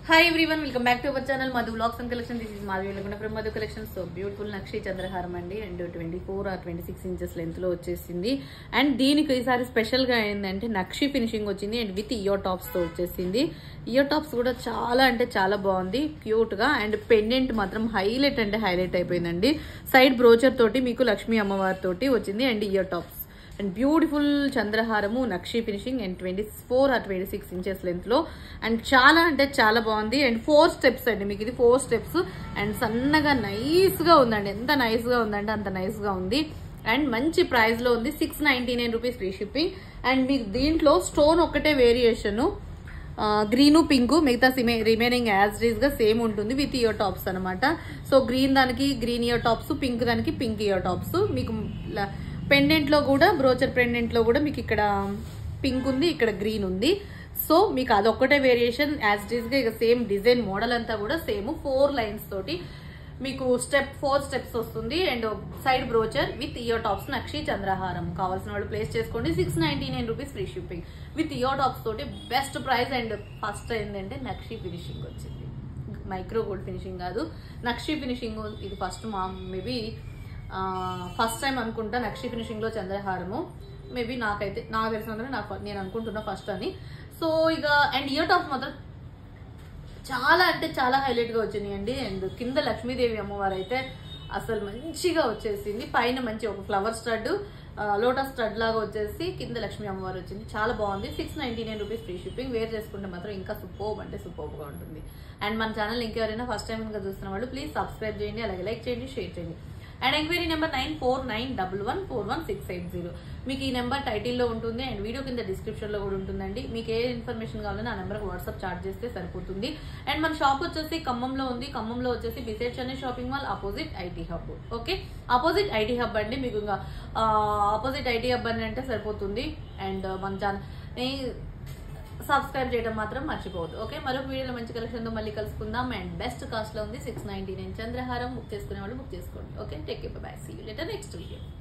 hi everyone welcome back to our channel Madhu blogs and collection this is Madhavi welcome from Madhu collection so beautiful నక్షి చంద్రహారం అండి and twenty four or twenty six inches length లో వచ్చేసింది and దీనికి ఈసారి special గా ఏంటంటే నక్షి ఫినిషింగ్ వచ్చింది అండ్ విత్ ఇయర్ టాప్స్ తో వచ్చేసింది ఇయర్ టాప్స్ కూడా చాలా అంటే చాలా బాగుంది క్యూట్ గా అండ్ పెండెంట్ మాత్రం హైలైట్ అంటే హైలైట్ అయిపోయిందండి సైడ్ బ్రోచర్ తోటి మీకు లక్ష్మీ అమ్మవారి తోటి వచ్చింది and ear tops and beautiful చంద్రహారము నక్షి finishing and twenty four or twenty six inches length లో అండ్ చాలా అంటే చాలా బాగుంది అండ్ ఫోర్ స్టెప్స్ అండి మీకు ఇది ఫోర్ స్టెప్స్ అండ్ సన్నగా నైస్ గా ఉందండి ఎంత నైస్ గా ఉందంటే అంత నైస్ గా ఉంది అండ్ మంచి ప్రైస్ లో ఉంది six ninety nine rupees free shipping and మీకు దీంట్లో స్టోన్ ఒక్కటే వేరియేషన్ గ్రీన్ పింక్ మిగతా సిమే రిమైనింగ్ యాజ్ రీజ్ గా సేమ్ ఉంటుంది విత్ ఇయర్ టాప్స్ అనమాట సో గ్రీన్ దానికి గ్రీన్ ఇయర్ టాప్స్ పింక్ దానికి పింక్ ఇయర్ టాప్స్ మీకు పెండెంట్ లో కూడా బ్రోచర్ పెండెంట్ లో కూడా మీకు ఇక్కడ పింక్ ఉంది ఇక్కడ గ్రీన్ ఉంది సో మీకు అదొక్కటే వేరియేషన్ యాజ్ ఇట్ ఈస్ గా ఇక సేమ్ డిజైన్ మోడల్ అంతా కూడా సేమ్ ఫోర్ లైన్స్ తోటి మీకు స్టెప్ ఫోర్ స్టెప్స్ వస్తుంది and side brochure with ear tops నక్షి చంద్రహారం కావాల్సిన వాళ్ళు ప్లేస్ చేసుకోండి six ninety nine rupees free shipping with ear tops తోటి బెస్ట్ ప్రైస్ అండ్ ఫస్ట్ ఏంటంటే నక్షి ఫినిషింగ్ వచ్చింది మైక్రో గోల్డ్ ఫినిషింగ్ కాదు నక్షి ఫినిషింగ్ ఇది ఫస్ట్ మా మేబీ ఫస్ట్ టైం అనుకుంటా నక్షి ఫినిషింగ్ లో చంద్రహారము మేబీ నాకైతే నాకు తెలిసినందుకు నాకు నేను అనుకుంటున్నా ఫస్ట్ అని సో ఇక అండ్ ఇయర్ టాప్స్ మాత్రం చాలా అంటే చాలా హైలైట్ గా వచ్చినాయి అండి అండ్ కింద లక్ష్మీదేవి అమ్మవారు అయితే అసలు మంచిగా వచ్చేసింది పైన మంచి ఒక ఫ్లవర్ స్టడ్ లోటస్ స్టడ్ లాగా వచ్చేసి కింద లక్ష్మీ అమ్మవారు వచ్చింది చాలా బాగుంది six ninety nine rupees free shipping wear చేసుకుంటే మాత్రం ఇంకా సూపర్ అంటే సూపర్ గా ఉంటుంది అండ్ మన ఛానల్ ఇంకెవరైనా ఫస్ట్ టైం ఇంకా చూస్తున్న వాళ్ళు ప్లీజ్ సబ్స్క్రైబ్ చేయండి అలాగే లైక్ చేయండి షేర్ చేయండి and enquiry number nine four nine double one four one six eight zero మీకు ఈ నెంబర్ టైటిల్లో ఉంటుంది అండ్ వీడియో కింద డిస్క్రిప్షన్లో కూడా ఉంటుందండి మీకు ఏ ఇన్ఫర్మేషన్ కావాలన్నా ఆ నెంబర్కి వాట్సాప్ చార్జ్ చేస్తే సరిపోతుంది అండ్ మన షాప్ వచ్చేసి ఖమ్మంలో ఉంది ఖమ్మంలో వచ్చేసి beside Chennai shopping mall opposite IT hub okay opposite IT hub అండి మీకు ఇంకా ఆపోజిట్ ఐటీ హబ్ అని అంటే సరిపోతుంది అండ్ మన ఛానల్ సబ్స్క్రైబ్ చేయడం మాత్రం మర్చిపోవద్దు ఓకే మరొక వీడియోలో మంచి కలెక్షన్తో మళ్ళీ కలుసుకుందాం అండ్ బెస్ట్ కాస్ట్లో ఉంది సిక్స్ నైన్టీ నైన్ చంద్రహారం బుక్ చేసుకునే వాళ్ళు బుక్ చేసుకోండి okay take bye see you later next video